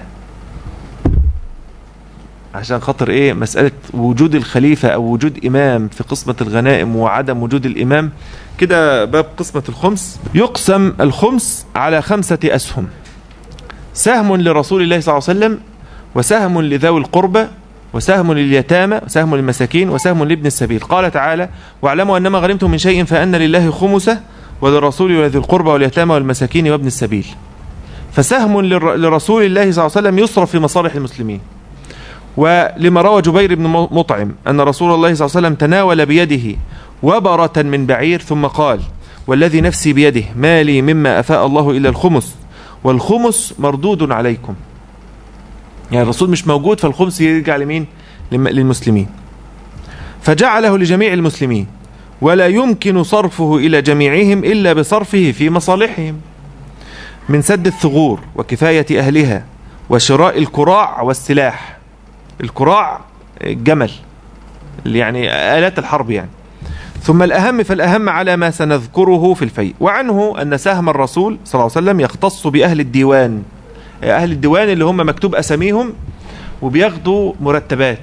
عشان خاطر ايه مسألة وجود الخليفة او وجود امام في قسمة الغنائم وعدم وجود الامام كده باب قسمة الخمس يقسم الخمس على خمسة اسهم سهم لرسول الله صلى الله عليه وسلم وسهم لذوي القربى وسهم لليتامى وسهم للمساكين وسهم لابن السبيل قال تعالى واعلموا انما غنمتم من شيء فان لله خمسه وللرسول ولذي القربى واليتامى والمساكين وابن السبيل فسهم للر- لرسول الله صلى الله عليه وسلم يصرف في مصالح المسلمين ولما روى جبير بن مطعم أن رسول الله صلى الله عليه وسلم تناول بيده وبرة من بعير ثم قال والذي نفسي بيده ما لي مما أفاء الله إلا الخمس والخمس مردود عليكم يعني الرسول مش موجود فالخمس يرجع لمين لم- للمسلمين فجعله لجميع المسلمين ولا يمكن صرفه إلى جميعهم إلا بصرفه في مصالحهم من سد الثغور وكفاية أهلها وشراء الكراع والسلاح الكراع الجمل اللي يعني آلات الحرب يعني ثم الأهم فالأهم على ما سنذكره في الفيء وعنه أن سهم الرسول صلى الله عليه وسلم يختص بأهل الديوان أهل الديوان اللي هم مكتوب أساميهم وبياخدوا مرتبات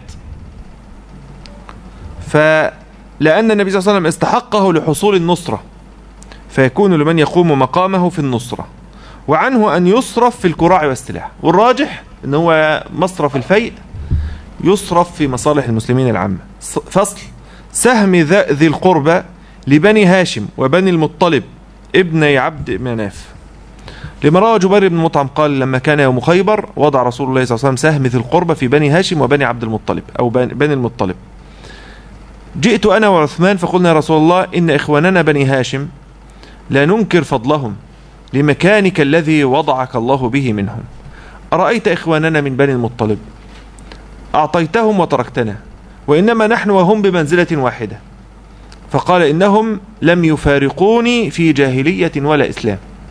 فلأن النبي صلى الله عليه وسلم استحقه لحصول النصرة فيكون لمن يقوم مقامه في النصرة وعنه أن يصرف في الكراع والسلاح والراجح أن هو مصرف الفيء يصرف في مصالح المسلمين العامة ص- فصل سهم ذا- ذي القربى لبني هاشم وبني المطلب ابني عبد مناف لما روى جبير بن مطعم قال لما كان يوم خيبر وضع رسول الله صلى الله عليه وسلم سهم ذي القربى في بني هاشم وبني عبد المطلب أو بن- بني المطلب جئت أنا وعثمان فقلنا يا رسول الله إن إخواننا بني هاشم لا ننكر فضلهم لمكانك الذي وضعك الله به منهم أرأيت إخواننا من بني المطلب أعطيتهم وتركتنا وإنما نحن وهم بمنزلة واحدة فقال إنهم لم يفارقوني في جاهلية ولا إسلام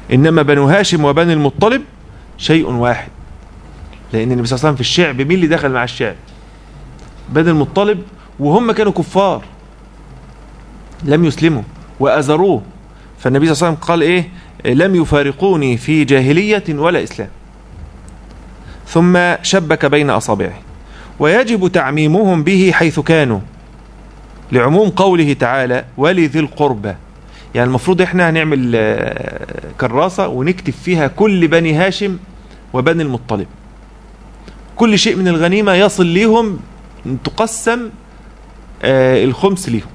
إنما بنو هاشم وبني المطلب شيء واحد لأن النبي صلى الله عليه وسلم في الشعب مين اللي دخل مع الشعب بني المطلب وهم كانوا كفار لم يسلموا وأزروه فالنبي صلى الله عليه وسلم قال إيه لم يفارقوني في جاهلية ولا إسلام ثم شبك بين أصابعه ويجب تعميمهم به حيث كانوا لعموم قوله تعالى ولذي القربى يعني المفروض احنا هنعمل آه، كراسة ونكتب فيها كل بني هاشم وبني المطلب كل شيء من الغنيمة يصل ليهم تقسم آه، الخمس ليهم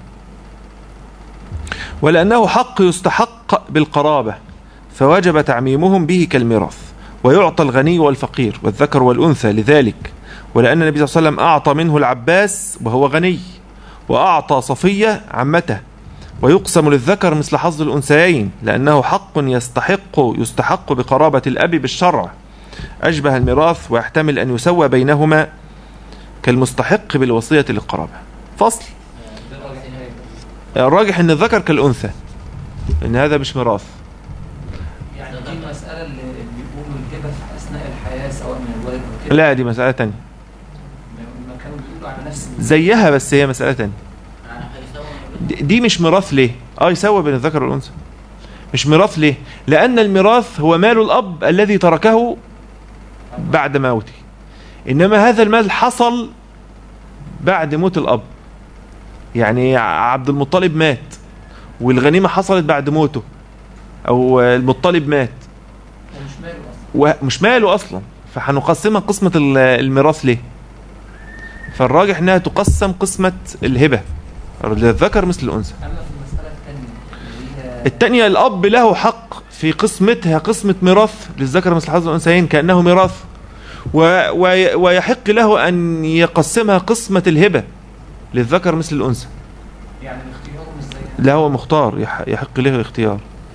ولأنه حق يستحق بالقرابة فوجب تعميمهم به كالميراث ويعطى الغني والفقير والذكر والأنثى لذلك ولأن النبي صلى الله عليه وسلم أعطى منه العباس وهو غني وأعطى صفية عمته ويقسم للذكر مثل حظ الأنثيين لأنه حق يستحق يستحق بقرابة الأب بالشرع أشبه الميراث ويحتمل أن يسوى بينهما كالمستحق بالوصية للقرابة فصل ده الراجح نهائي الراجح أن الذكر كالأنثى أن هذا مش ميراث يعني دي المسألة اللي اللي بيقولوا الهبة في أثناء الحياة سواء من الوالد أو كده لا دي مسألة تانية لما كانوا بيقولوا على نفس زيها بس هي مسألة تانية يعني هيساوي دي دي مش ميراث ليه اه يسوى بين الذكر والانثى مش ميراث ليه لان الميراث هو مال الاب الذي تركه بعد موته انما هذا المال حصل بعد موت الاب يعني عبد المطلب مات والغنيمه حصلت بعد موته او المطلب مات ومش ماله أصلا ومش ماله اصلا فهنقسمها قسمه ال- الميراث ليه فالراجح انها تقسم قسمه الهبه للذكر مثل الانثى أما في المسألة الثانية اللي هي التانية الأب له حق في قسمتها قسمة ميراث للذكر مثل حظ الأنثيين كأنه ميراث و وي- ويحق له أن يقسمها قسمة الهبة للذكر مثل الأنثى يعني الاختيار مش زي لا هو مختار يح- يحق له الاختيار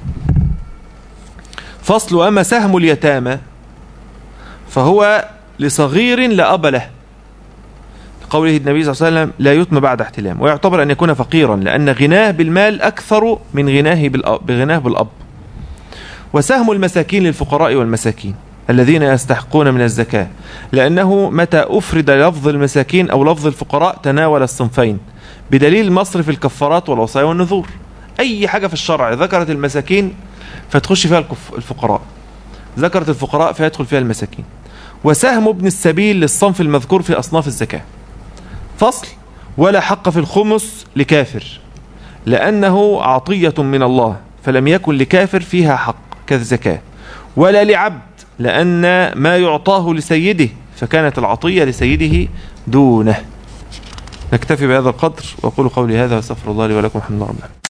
فصل أما سهم اليتامى فهو لصغير لا أب له قوله النبي صلى الله عليه وسلم لا يتم بعد احتلام ويعتبر أن يكون فقيرا لأن غناه بالمال أكثر من غناه بالأب, بغناه بالأب وسهم المساكين للفقراء والمساكين الذين يستحقون من الزكاة لأنه متى أفرد لفظ المساكين أو لفظ الفقراء تناول الصنفين بدليل مصرف الكفارات والوصايا والنذور أي حاجة في الشرع ذكرت المساكين فتخش فيها الكف- الفقراء ذكرت الفقراء فيدخل فيها المساكين وسهم ابن السبيل للصنف المذكور في أصناف الزكاة فصل ولا حق في الخمس لكافر لأنه عطية من الله فلم يكن لكافر فيها حق كالزكاة ولا لعبد لأن ما يعطاه لسيده فكانت العطية لسيده دونه نكتفي بهذا القدر وأقول قولي هذا واستغفر الله لي ولكم الحمد لله رب العالمين